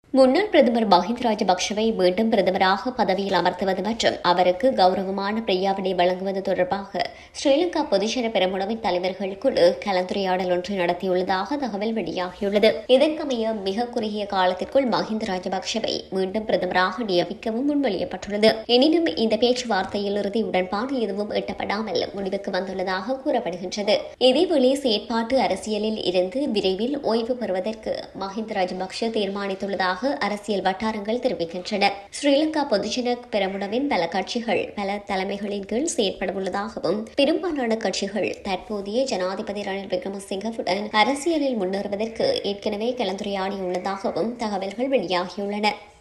முன்னாள் பிரதமர் மஹிந்த ராஜபக்ஷவை மீண்டும் பிரதமராக பதவியில் அமர்த்துவது மற்றும் அவருக்கு கௌரவமான பிரியாவினை வழங்குவது தொடர்பாக ஸ்ரீலங்கா பொதுஜன பெரமுனவின் தலைவர்கள் குழு கலந்துரையாடல் ஒன்று நடத்தியுள்ளதாக தகவல் வெளியாகியுள்ளது இதற்கமைய மிக குறுகிய காலத்திற்குள் மஹிந்த ராஜபக்ஷவை மீண்டும் பிரதமராக நியமிக்கவும் முன்மொழியப்பட்டுள்ளது எனினும் இந்த பேச்சுவார்த்தையில் இறுதி உடன்பாடு எதுவும் எட்டப்படாமல் முடிவுக்கு வந்துள்ளதாக கூறப்படுகின்றது இதேவேளை செயற்பாட்டு அரசியலில் இருந்து விரைவில் ஓய்வு பெறுவதற்கு மஹிந்த ராஜபக்ஷ தீர்மானித்துள்ளதாக அரசியல் வட்டாரங்கள் தெரிவிக்கின்றன ஸ்ரீலங்கா பொதுஜன பெரமுனவின் பல கட்சிகள் பல தலைமைகளின் கீழ் செயற்படவுள்ளதாகவும் பெரும்பாலான கட்சிகள் தற்போதைய ஜனாதிபதி ரணில் விக்ரமசிங்கவுடன் அரசியலில் முன்னேறுவதற்கு ஏற்கனவே கலந்துரையாடியுள்ளதாகவும் தகவல்கள் வெளியாகியுள்ளன